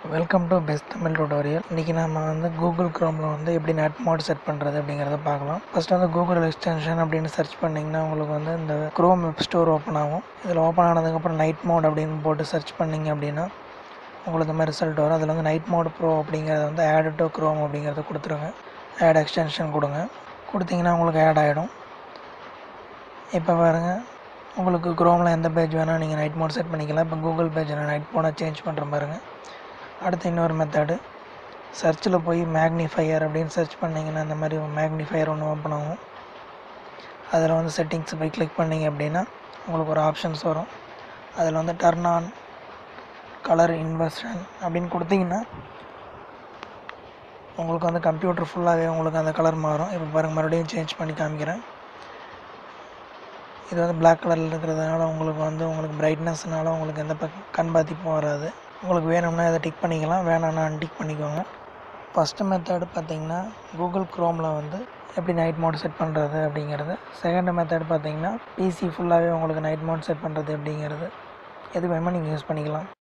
welcome to best Tamil tutorial இன்றைக்கி நம்ம வந்து கூகுள் க்ரோமில் வந்து எப்படி நெட் மோட் செட் பண்ணுறது அப்படிங்கிறத பார்க்கலாம் ஃபஸ்ட் வந்து கூகுள் எக்ஸ்டென்ஷன் அப்படின்னு சர்ச் பண்ணிங்கன்னா உங்களுக்கு வந்து இந்த க்ரோம் வெப் ஸ்டோர் ஓப்பன் ஆகும் இதில் ஓப்பன் ஆனதுக்கப்புறம் நைட் மோட் அப்படின்னு போட்டு சர்ச் பண்ணிங்க அப்படின்னா உங்களுக்கு இந்த மாதிரி ரிசல்ட் வரும் அதில் வந்து நைட் மோட் ப்ரோ அப்படிங்கிறத வந்து ஆட் டு க்ரோம் அப்படிங்கிறத கொடுத்துருங்க ஆட் எக்ஸ்டென்ஷன் கொடுங்க கொடுத்தீங்கன்னா உங்களுக்கு ஆட் ஆகிடும் இப்போ பாருங்கள் உங்களுக்கு க்ரோமில் எந்த பேஜ் வேணால் நீங்கள் நைட் மோட் செட் பண்ணிக்கலாம் இப்போ கூகுள் பேஜ் நான் நைட் மோடாக சேஞ்ச் பண்ணுற பாருங்கள் அடுத்து இன்னொரு மெத்தடு சர்ச்சில் போய் மேக்னிஃபையர் அப்படின்னு சர்ச் பண்ணிங்கன்னா இந்த மாதிரி மேக்னிஃபையர் ஒன்று ஓப்பன் ஆகும் அதில் வந்து செட்டிங்ஸ் போய் கிளிக் பண்ணிங்க அப்படின்னா உங்களுக்கு ஒரு ஆப்ஷன்ஸ் வரும் அதில் வந்து டர்ன் ஆன் கலர் இன்வெர்ஷன் அப்படின்னு கொடுத்தீங்கன்னா உங்களுக்கு வந்து கம்ப்யூட்டர் ஃபுல்லாகவே உங்களுக்கு அந்த கலர் மாறும் இப்போ பாருங்கள் மறுபடியும் சேஞ்ச் பண்ணி காமிக்கிறேன் இது வந்து பிளாக் கலரில் இருக்கிறதுனால உங்களுக்கு வந்து உங்களுக்கு பிரைட்னஸ்னால உங்களுக்கு எந்த பக்க கண் பாதிப்பும் வராது உங்களுக்கு வேணும்னா இதை டிக் பண்ணிக்கலாம் வேணாம்னா அன்டிக் பண்ணிக்கோங்க ஃபஸ்ட்டு மெத்தடு பார்த்தீங்கன்னா கூகுள் க்ரோமில் வந்து எப்படி நைட் மோட் செட் பண்ணுறது அப்படிங்கிறது செகண்ட் மெத்தட் பார்த்தீங்கன்னா பிசி ஃபுல்லாகவே உங்களுக்கு நைட் மோட் செட் பண்ணுறது அப்படிங்கிறது எது வேணுமோ நீங்கள் யூஸ் பண்ணிக்கலாம்